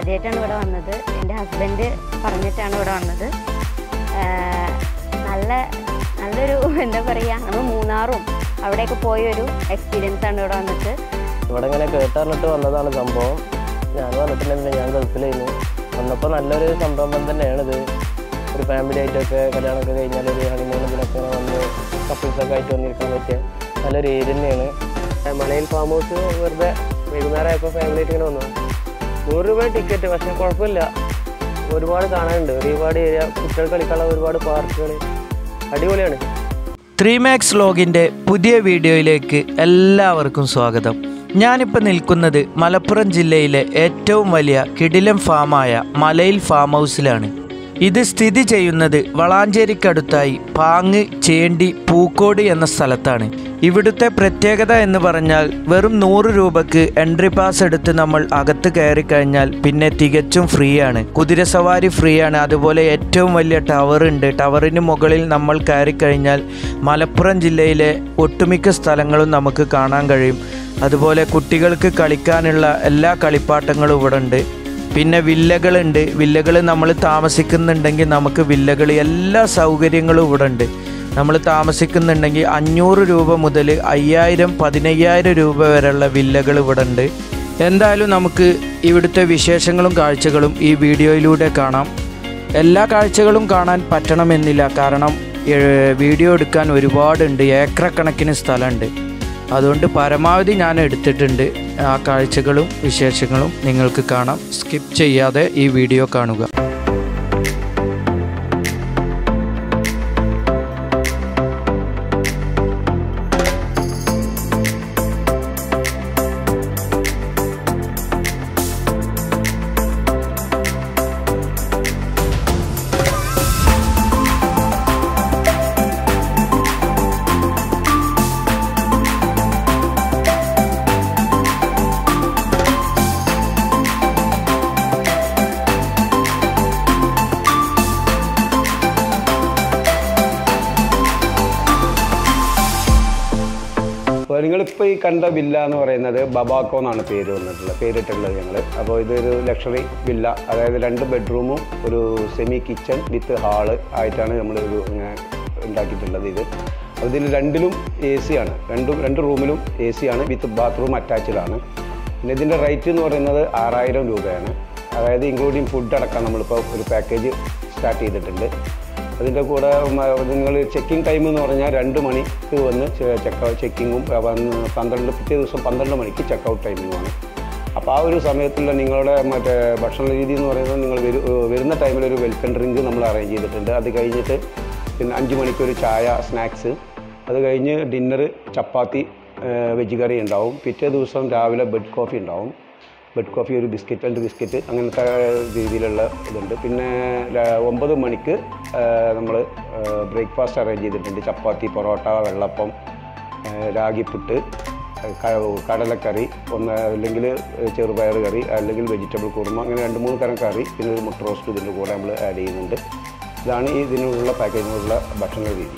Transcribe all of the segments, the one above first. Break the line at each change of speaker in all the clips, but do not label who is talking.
ആദ്യമായിട്ടാണ് ഇവിടെ വന്നത് എൻ്റെ ഹസ്ബൻഡ് പറഞ്ഞിട്ടാണ് ഇവിടെ വന്നത് ആഹ് നല്ല നല്ലൊരു എന്താ പറയുക നമ്മൾ മൂന്നാറും അവിടെയൊക്കെ പോയൊരു എക്സ്പീരിയൻസ് ആണ് ഇവിടെ വന്നിട്ട്
ഇവിടെ ഇങ്ങനെ കേട്ടറിഞ്ഞിട്ട് വന്നതാണ് സംഭവം ഞാൻ വന്നിട്ടുണ്ടെന്നില്ല ഞാൻ ഗൾഫിലായിരുന്നു വന്നപ്പോൾ നല്ലൊരു സംരംഭം തന്നെയാണിത് ഒരു ഫാമിലി ആയിട്ടൊക്കെ കല്യാണമൊക്കെ കഴിഞ്ഞാൽ ഒരു ഹണിമൂൺ ഇതിനൊക്കെ ഇങ്ങനെ വന്ന് കപ്പിൾസൊക്കെ ആയിട്ട് വന്നിരിക്കാൻ പറ്റിയ നല്ലൊരു ഏരിയ തന്നെയാണ് ഏ, മലയിൽ ഫാം ഹൗസ് വെറുതെ വൈകുന്നേരം ആയപ്പോൾ ഫാമിലി ആയിട്ട് ഇങ്ങനെ വന്നു നൂറ് രൂപ ടിക്കറ്റ് പക്ഷേ കുഴപ്പമില്ല ഒരുപാട് കാണാനുണ്ട് ഒരുപാട് ഏരിയ കുട്ടികൾ കളിക്കാനുള്ള ഒരുപാട് പാർക്കുകൾ അടിപൊളിയാണ്
ത്രീ മാക്സ് ലോഗിൻ്റെ പുതിയ വീഡിയോയിലേക്ക് എല്ലാവർക്കും സ്വാഗതം ഞാനിപ്പോൾ നിൽക്കുന്നത് മലപ്പുറം ജില്ലയിലെ ഏറ്റവും വലിയ കിടിലം ഫാമായ മലയിൽ ഫാം ഹൗസിലാണ് ഇത് സ്ഥിതി ചെയ്യുന്നത് വളാഞ്ചേരിക്കടുത്തായി പാങ്ങ് ചേണ്ടി പൂക്കോട് എന്ന സ്ഥലത്താണ് ഇവിടുത്തെ പ്രത്യേകത എന്ന് പറഞ്ഞാൽ വെറും നൂറ് രൂപക്ക് എൻട്രി പാസ് എടുത്ത് നമ്മൾ അകത്ത് കയറി കഴിഞ്ഞാൽ പിന്നെ തികച്ചും ഫ്രീ ആണ് കുതിരസവാരി ഫ്രീ ആണ് അതുപോലെ ഏറ്റവും വലിയ ടവർ ഉണ്ട് ടവറിന് മുകളിൽ നമ്മൾ കയറി കഴിഞ്ഞാൽ മലപ്പുറം ജില്ലയിലെ ഒട്ടുമിക്ക സ്ഥലങ്ങളും നമുക്ക് കാണാൻ കഴിയും അതുപോലെ കുട്ടികൾക്ക് കളിക്കാനുള്ള എല്ലാ കളിപ്പാട്ടങ്ങളും ഇവിടെ ഉണ്ട് പിന്നെ വില്ലകളുണ്ട് വില്ലകൾ നമ്മൾ താമസിക്കുന്നുണ്ടെങ്കിൽ നമുക്ക് വില്ലകൾ എല്ലാ സൗകര്യങ്ങളും ഇവിടെ ഉണ്ട് നമ്മൾ താമസിക്കുന്നുണ്ടെങ്കിൽ അഞ്ഞൂറ് രൂപ മുതൽ അയ്യായിരം പതിനയ്യായിരം രൂപ വരെയുള്ള വില്ലകൾ ഇവിടെ ഉണ്ട് എന്തായാലും നമുക്ക് ഇവിടുത്തെ വിശേഷങ്ങളും കാഴ്ചകളും ഈ വീഡിയോയിലൂടെ കാണാം എല്ലാ കാഴ്ചകളും കാണാൻ പറ്റണമെന്നില്ല കാരണം ഏഹ്, വീഡിയോ എടുക്കാൻ ഒരുപാടുണ്ട് ഏക്കറക്കണക്കിന് സ്ഥലമുണ്ട് അതുകൊണ്ട് പരമാവധി ഞാൻ എടുത്തിട്ടുണ്ട് ആ കാഴ്ചകളും വിശേഷങ്ങളും നിങ്ങൾക്ക് കാണാം സ്കിപ്പ് ചെയ്യാതെ ഈ വീഡിയോ കാണുക
അപ്പോൾ നിങ്ങളിപ്പോൾ ഈ കണ്ട വില്ല എന്ന് പറയുന്നത് ബബാക്കോ എന്നാണ് പേര് വന്നിട്ടുള്ളത് പേരിട്ടുള്ളത് ഞങ്ങൾ അപ്പോൾ ഇതൊരു ലക്ഷറി വില്ല അതായത് രണ്ട് ബെഡ്റൂമും ഒരു സെമി കിച്ചൺ വിത്ത് ഹാള് ആയിട്ടാണ് നമ്മൾ ഒരു ഇങ്ങനെ ഉണ്ടാക്കിയിട്ടുള്ളത് ഇത് അപ്പോൾ ഇതിൽ രണ്ടിലും എ സി ആണ് രണ്ടും രണ്ട് റൂമിലും എ സി ആണ് വിത്ത് ബാത്റൂം അറ്റാച്ച്ഡ് ആണ് പിന്നെ ഇതിൻ്റെ റേറ്റ് എന്ന് പറയുന്നത് ആറായിരം രൂപയാണ് അതായത് ഇൻക്ലൂഡിങ് ഫുഡ് അടക്കം നമ്മളിപ്പോൾ ഒരു പാക്കേജ് സ്റ്റാർട്ട് ചെയ്തിട്ടുണ്ട് അതിൻ്റെ കൂടെ നിങ്ങൾ ചെക്കിംഗ് ടൈം എന്ന് പറഞ്ഞാൽ രണ്ട് മണിക്ക് വന്ന് ചെക്ക് ചെക്കിങ്ങും വന്ന് പന്ത്രണ്ട് പിറ്റേ ദിവസം പന്ത്രണ്ട് മണിക്ക് ചെക്കൗട്ട് ടൈമിങ്ങുമാണ് അപ്പോൾ ആ ഒരു സമയത്തുള്ള നിങ്ങളുടെ മറ്റേ ഭക്ഷണ രീതി എന്ന് പറയുന്നത് നിങ്ങൾ വരു വരുന്ന ടൈമിൽ ഒരു വെൽക്കം ഡ്രിങ്ക് നമ്മൾ അറേഞ്ച് ചെയ്തിട്ടുണ്ട് അത് കഴിഞ്ഞിട്ട് പിന്നെ അഞ്ച് മണിക്ക് ഒരു ചായ സ്നാക്സ് അത് കഴിഞ്ഞ് ഡിന്നർ ചപ്പാത്തി വെജ് കറി ഉണ്ടാവും പിറ്റേ ദിവസം രാവിലെ ബെഡ് കോഫി ഉണ്ടാവും ബെഡ് കോഫി ഒരു ബിസ്ക്കറ്റ് രണ്ട് ബിസ്ക്കറ്റ് അങ്ങനത്തെ രീതിയിലുള്ള ഇതുണ്ട് പിന്നെ ര- ഒമ്പത് മണിക്ക് നമ്മൾ ബ്രേക്ക്ഫാസ്റ്റ് അറേഞ്ച് ചെയ്തിട്ടുണ്ട് ചപ്പാത്തി പൊറോട്ട വെള്ളപ്പം ആ, രാഗിപ്പുട്ട് ആ, ക- കടലക്കറി ഒന്ന് അല്ലെങ്കിൽ ചെറുപയർ കറി അല്ലെങ്കിൽ വെജിറ്റബിൾ കുറുമ അങ്ങനെ രണ്ട് മൂന്ന് തരം കറി പിന്നെ ഒരു മുട്ട റോസ്റ്റ് ഇതിൻ്റെ കൂടെ നമ്മൾ ആഡ് ചെയ്യുന്നുണ്ട് ഇതാണ് ഈ ഇതിനുള്ള പാക്കേജിനുള്ള ഭക്ഷണ രീതി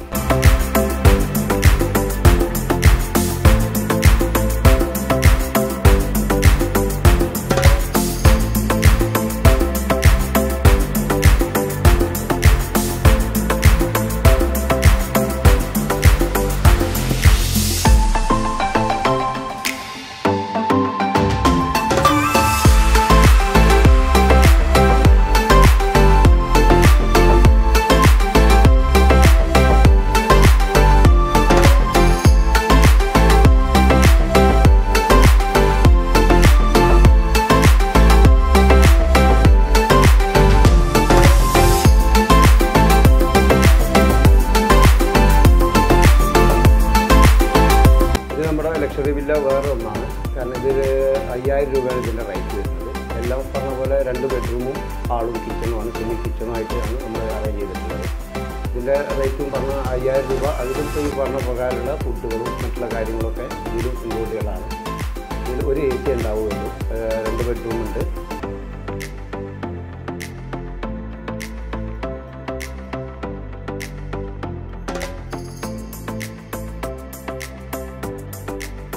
ഇത് നമ്മുടെ ലക്ഷറി വില്ല വേറെ ഒന്നാണ് കാരണം ഇതിൽ അയ്യായിരം രൂപയാണ് ഇതിൻ്റെ റേറ്റ് വരുന്നത് എല്ലാം പറഞ്ഞ പോലെ രണ്ട് ബെഡ്റൂമും ഹാളും കിച്ചണുമാണ് സെമി കിച്ചണും ആയിട്ടാണ് നമ്മൾ അറേഞ്ച് ചെയ്തിട്ടുള്ളത് ഇതിൻ്റെ റേറ്റും പറഞ്ഞ അയ്യായിരം രൂപ അതിലും ഇപ്പോൾ ഈ പറഞ്ഞ പ്രകാരമുള്ള ഫുഡുകളും മറ്റുള്ള കാര്യങ്ങളൊക്കെ ഇതിലും ഇൻക്ലൂഡുകളാണ് ഇതിൽ ഒരു എ സി ഉണ്ടാവുകയുള്ളൂ ഏഹ് രണ്ട് ബെഡ്റൂം ഉണ്ട്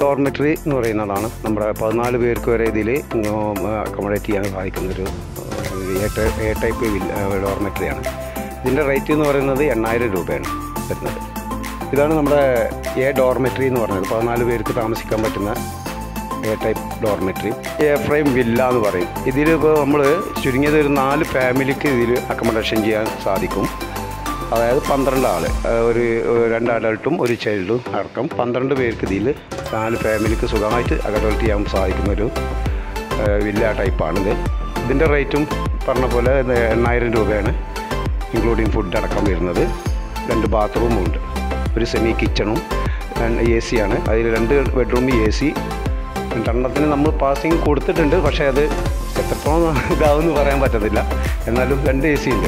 ഡോർമെറ്ററി എന്ന് പറയുന്നതാണ് നമ്മുടെ പതിനാല് പേർക്ക് വരെ ഇതിൽ അക്കോമഡേറ്റ് ചെയ്യാൻ സഹായിക്കുന്നൊരു എ ടൈ- എ ടൈപ്പ് ഡോർമെറ്ററിയാണ് ഇതിൻ്റെ റേറ്റ് എന്ന് പറയുന്നത് എണ്ണായിരം രൂപയാണ് വരുന്നത് ഇതാണ് നമ്മുടെ എ ഡോർമെറ്ററി എന്ന് പറയുന്നത് പതിനാല് പേർക്ക് താമസിക്കാൻ പറ്റുന്ന A type dormitory A frame villa എന്ന് പറയും ഇതിലിപ്പോൾ നമ്മൾ ചുരുങ്ങിയത് ഒരു നാല് ഫാമിലിക്ക് ഇതിൽ അക്കോമഡേഷൻ ചെയ്യാൻ സാധിക്കും അതായത് പന്ത്രണ്ട് ആൾ ഒരു ഒരു രണ്ട് അഡൾട്ടും ഒരു ചൈൽഡും അടക്കം പന്ത്രണ്ട് പേർക്ക് ഇതിൽ നാല് ഫാമിലിക്ക് സുഖമായിട്ട് അക്കോമഡേറ്റ് ചെയ്യാൻ സാധിക്കുന്ന ഒരു ഏഹ്, വില്ല ടൈപ്പാണിത് ഇതിൻ്റെ റേറ്റും പറഞ്ഞ പോലെ ഇത് എണ്ണായിരം രൂപയാണ് ഇൻക്ലൂഡിങ് ഫുഡ് അടക്കം വരുന്നത് രണ്ട് ബാത്റൂമും ഉണ്ട് ഒരു സെമി കിച്ചണും എ സി ആണ് അതിൽ രണ്ട് ബെഡ്റൂം എ സി രണ്ടെണ്ണത്തിന് നമ്മൾ പാസിങ് കൊടുത്തിട്ടുണ്ട് പക്ഷേ അത് എത്രത്തോളം ഇതാവുമെന്ന് പറയാൻ പറ്റത്തില്ല എന്നാലും രണ്ട് എ സി ഉണ്ട്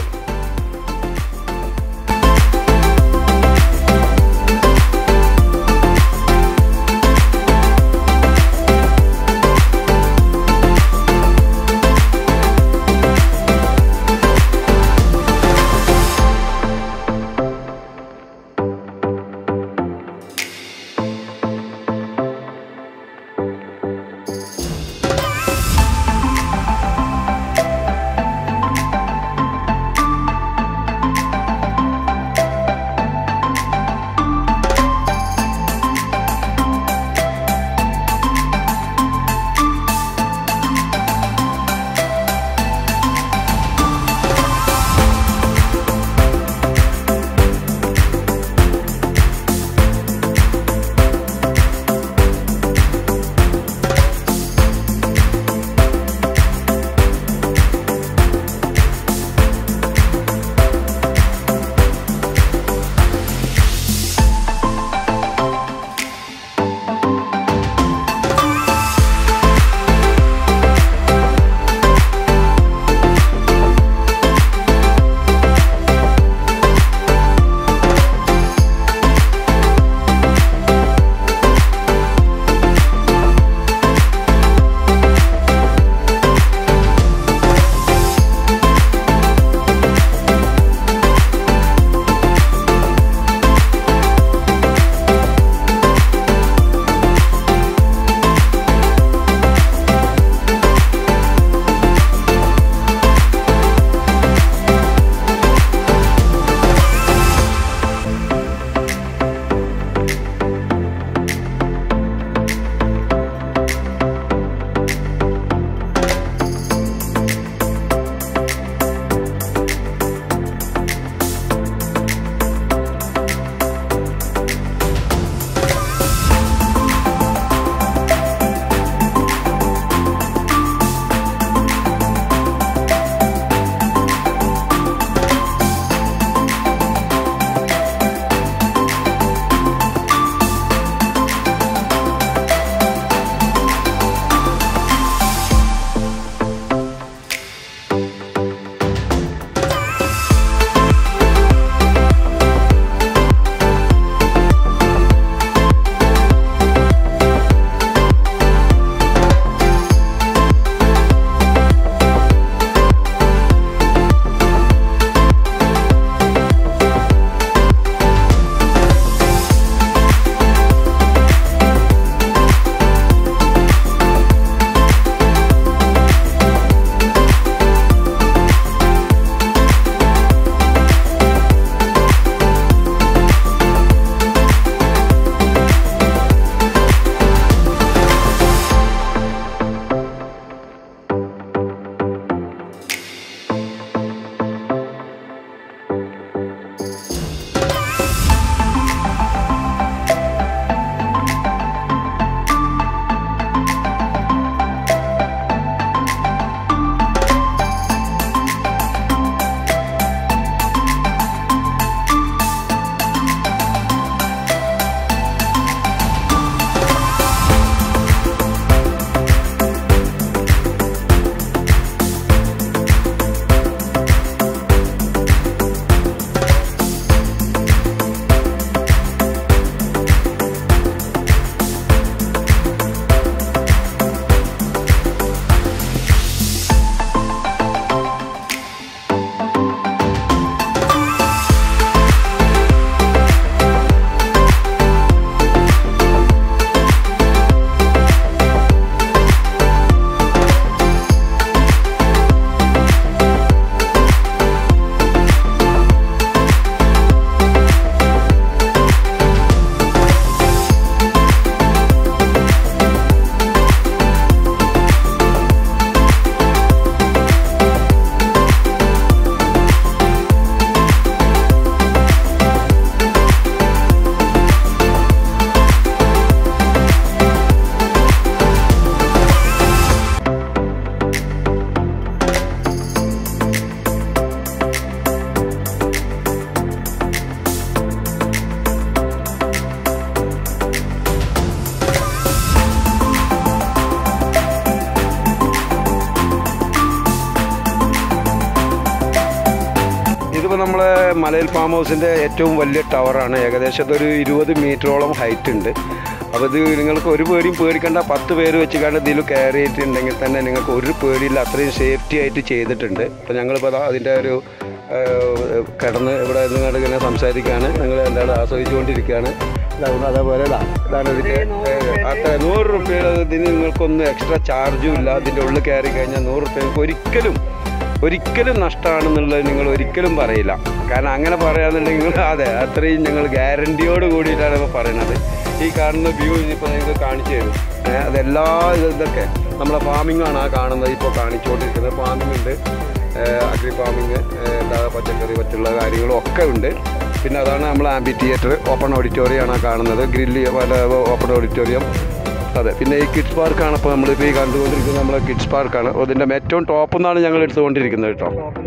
നമ്മളെ മലയിൽ ഫാം ഹൗസിൻ്റെ ഏറ്റവും വലിയ ടവറാണ് ഏകദേശം ഇതൊരു ഇരുപത് മീറ്ററോളം ഹൈറ്റ് ഉണ്ട് അപ്പോൾ ഇത് നിങ്ങൾക്ക് ഒരു പേടിയും പേടിക്കേണ്ട പത്ത് പേര് വെച്ച് കണ്ട് ഇതിൽ കയറിയിട്ടുണ്ടെങ്കിൽ തന്നെ നിങ്ങൾക്ക് ഒരു പേടിയില്ല അത്രയും സേഫ്റ്റി ആയിട്ട് ചെയ്തിട്ടുണ്ട് അപ്പോൾ ഞങ്ങളിപ്പോൾ അതാ അതിൻ്റെ ഒരു ഏഹ്, കിടന്ന് ഇവിടെ നിങ്ങളുടെ ഇങ്ങനെ സംസാരിക്കുകയാണ് നിങ്ങൾ എന്താണ് ആസ്വദിച്ചുകൊണ്ടിരിക്കുകയാണ് ഇതാവുന്നു അതേപോലെ ഇതാ ഇതാണ് ഇതിൻ്റെ ഏഹ്, അത്ര നൂറ് റുപ്യയുടെ ഇതിന് നിങ്ങൾക്കൊന്നും എക്സ്ട്രാ ചാർജും ഇല്ല ഇതിൻ്റെ ഉള്ളിൽ കയറി കഴിഞ്ഞാൽ നൂറ് റുപ്യ നിങ്ങൾക്ക് ഒരിക്കലും ഒരിക്കലും നഷ്ടമാണെന്നുള്ളത് നിങ്ങൾ ഒരിക്കലും പറയില്ല കാരണം അങ്ങനെ പറയാന്നുണ്ടെങ്കിൽ നിങ്ങൾ അതെ അത്രയും ഞങ്ങൾ ഗ്യാരണ്ടിയോട് കൂടിയിട്ടാണ് ഇപ്പോൾ പറയുന്നത് ഈ കാണുന്ന വ്യൂ ഇപ്പോൾ നിങ്ങൾക്ക് കാണിച്ചു തരും ഏഹ് അതെല്ലാ ഇത് ഇതൊക്കെ നമ്മളെ ഫാമിംഗ് ആണ് ആ കാണുന്നത് ഇപ്പോൾ കാണിച്ചുകൊണ്ടിരിക്കുന്നത് ഫാമിംഗ് ഉണ്ട് അഗ്രി ഫാമിങ് എന്താ പച്ചക്കറി മറ്റുള്ള കാര്യങ്ങളും ഒക്കെ ഉണ്ട് പിന്നെ അതാണ് നമ്മൾ ആംബി തിയേറ്റർ ഓപ്പൺ ഓഡിറ്റോറിയം ആണ് ആ കാണുന്നത് ഗ്രില്ല് പല ഓപ്പൺ ഓഡിറ്റോറിയം അതെ പിന്നെ ഈ കിഡ്സ് പാർക്കാണ് ഇപ്പോൾ നമ്മളിപ്പോൾ ഈ കണ്ടുകൊണ്ടിരിക്കുന്നത് നമ്മളെ കിഡ്സ് പാർക്കാണ് അതിൻ്റെ ഏറ്റവും ടോപ്പ് നിന്നാണ് ഞങ്ങൾ എടുത്തുകൊണ്ടിരിക്കുന്നത് കേട്ടോ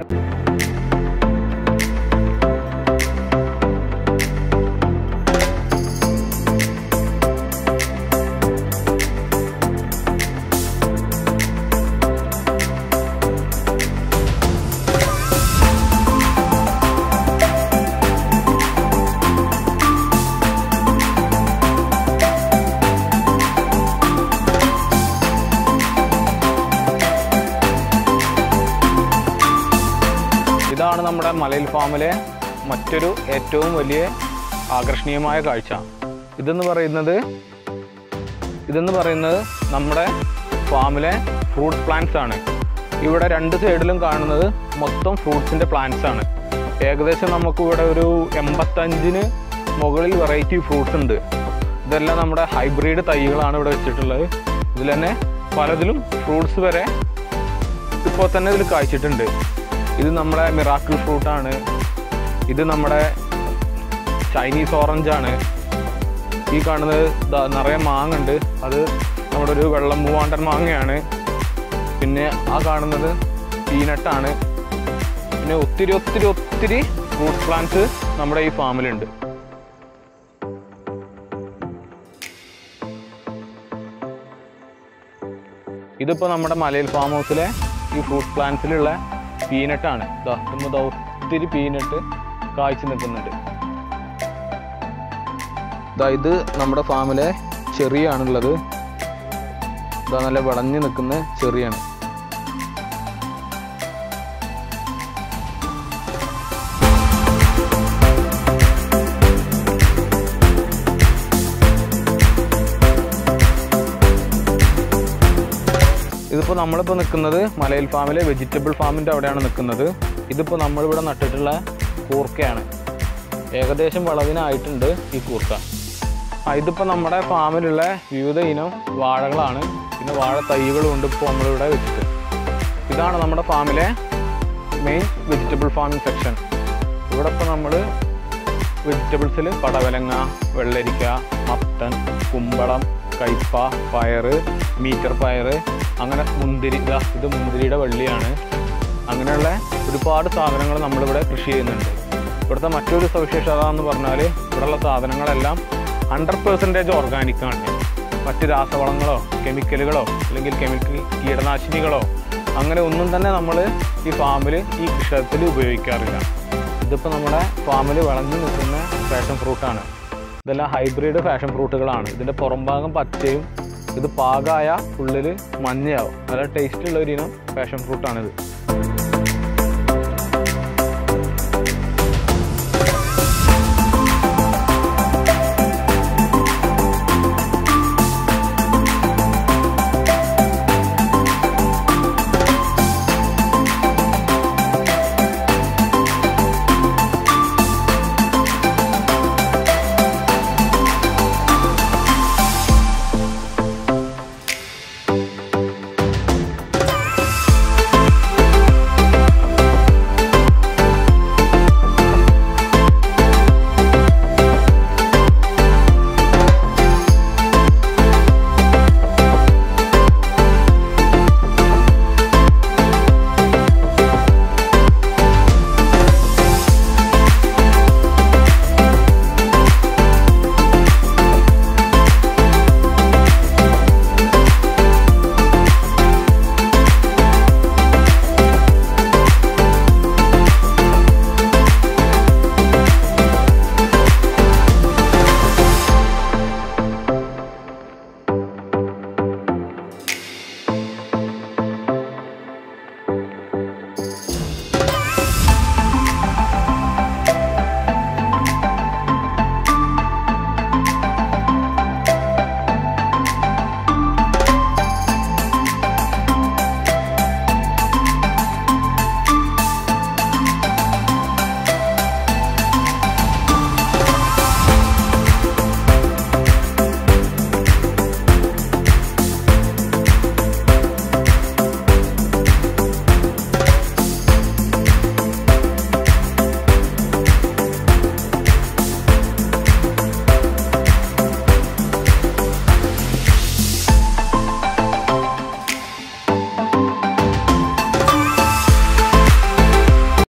ഇതാണ് നമ്മുടെ മലയിൽ ഫാമിലെ മറ്റൊരു ഏറ്റവും വലിയ ആകർഷണീയമായ കാഴ്ച ഇതെന്ന് പറയുന്നത് ഇതെന്ന് പറയുന്നത് നമ്മുടെ ഫാമിലെ ഫ്രൂട്ട് പ്ലാന്റ്സ് ആണ് ഇവിടെ രണ്ട് സൈഡിലും കാണുന്നത് മൊത്തം ഫ്രൂട്ട്സിൻ്റെ പ്ലാന്റ്സ് ആണ് ഏകദേശം നമുക്ക് ഇവിടെ ഒരു എൺപത്തഞ്ചിന് മുകളിൽ വെറൈറ്റി ഫ്രൂട്ട്സ് ഉണ്ട് ഇതെല്ലാം നമ്മുടെ ഹൈബ്രിഡ് തൈകളാണ് ഇവിടെ വെച്ചിട്ടുള്ളത് ഇതിൽ തന്നെ പലതിലും ഫ്രൂട്ട്സ് വരെ ഇപ്പോൾ തന്നെ ഇതിൽ കായ്ച്ചിട്ടുണ്ട് ഇത് നമ്മുടെ മിറാക്കിൾ ഫ്രൂട്ടാണ് ഇത് നമ്മുടെ ചൈനീസ് ഓറഞ്ച് ആണ് ഈ കാണുന്നത് ദാ നിറയെ മാങ്ങ ഉണ്ട് അത് നമ്മുടെ ഒരു വെള്ളം മൂവാണ്ടൻ മാങ്ങയാണ് പിന്നെ ആ കാണുന്നത് പീനട്ടാണ് പിന്നെ ഒത്തിരി ഒത്തിരി ഒത്തിരി ഫ്രൂട്ട് പ്ലാന്റ്സ് നമ്മുടെ ഈ ഫാമിലുണ്ട് ഇതിപ്പോൾ നമ്മുടെ മലയിൽ ഫാം ഹൗസിലെ ഈ ഫ്രൂട്ട് പ്ലാന്റ്സിലുള്ള പീനട്ടാണ് ഇതാ ഇതുമ്മ ദാ ഒത്തിരി പീനട്ട് കായ്ച്ചു നിൽക്കുന്നുണ്ട് ഇതാ ഇത് നമ്മുടെ ഫാമിലെ ചെറിയാണുള്ളത് ഇതാ നല്ല വിളഞ്ഞു നിൽക്കുന്ന ചെറിയാണ് ഇതിപ്പോൾ നമ്മളിപ്പോൾ നിൽക്കുന്നത് മലയിൽ ഫാമിലെ വെജിറ്റബിൾ ഫാമിൻ്റെ അവിടെയാണ് നിൽക്കുന്നത് ഇതിപ്പോൾ നമ്മളിവിടെ നട്ടിട്ടുള്ള കൂർക്കയാണ് ഏകദേശം വിളവിനായിട്ടുണ്ട് ഈ കൂർക്ക ആ ഇതിപ്പോൾ നമ്മുടെ ഫാമിലുള്ള വിവിധ ഇനം വാഴകളാണ് പിന്നെ വാഴ തൈകളും ഉണ്ട് ഇപ്പോൾ നമ്മളിവിടെ വെച്ചിട്ട് ഇതാണ് നമ്മുടെ ഫാമിലെ മെയിൻ വെജിറ്റബിൾ ഫാമിംഗ് സെക്ഷൻ ഇവിടെ ഇപ്പോൾ നമ്മൾ വെജിറ്റബിൾസിൽ പടവലങ്ങ വെള്ളരിക്ക മത്തൻ കുമ്പളം കയ്പ പയറ് മീറ്റർ പയറ് അങ്ങനെ മുന്തിരി ഇതാ ഇത് മുന്തിരിയുടെ വള്ളിയാണ് അങ്ങനെയുള്ള ഒരുപാട് സാധനങ്ങൾ നമ്മളിവിടെ കൃഷി ചെയ്യുന്നുണ്ട് ഇവിടുത്തെ മറ്റൊരു സവിശേഷത എന്ന് പറഞ്ഞാൽ ഇവിടെയുള്ള സാധനങ്ങളെല്ലാം ഹൺഡ്രഡ് പെർസെൻറ്റേജ് ഓർഗാനിക്കാണ് മറ്റ് രാസവളങ്ങളോ കെമിക്കലുകളോ അല്ലെങ്കിൽ കെമിക്കൽ കീടനാശിനികളോ അങ്ങനെ ഒന്നും തന്നെ നമ്മൾ ഈ ഫാമിൽ ഈ കൃഷിത്തിൽ ഉപയോഗിക്കാറില്ല ഇതിപ്പോൾ നമ്മുടെ ഫാമിൽ വിളഞ്ഞു നിൽക്കുന്ന ഫാഷൻ ഫ്രൂട്ടാണ് ഇതെല്ലാം ഹൈബ്രിഡ് ഫാഷൻ ഫ്രൂട്ടുകളാണ് ഇതിൻ്റെ പുറംഭാഗം പച്ചയും ഇത് പാകമായ ഉള്ളിൽ മഞ്ഞയാവും നല്ല ടേസ്റ്റുള്ള ഒരു ഇനം ഫാഷൻ ഫ്രൂട്ടാണിത്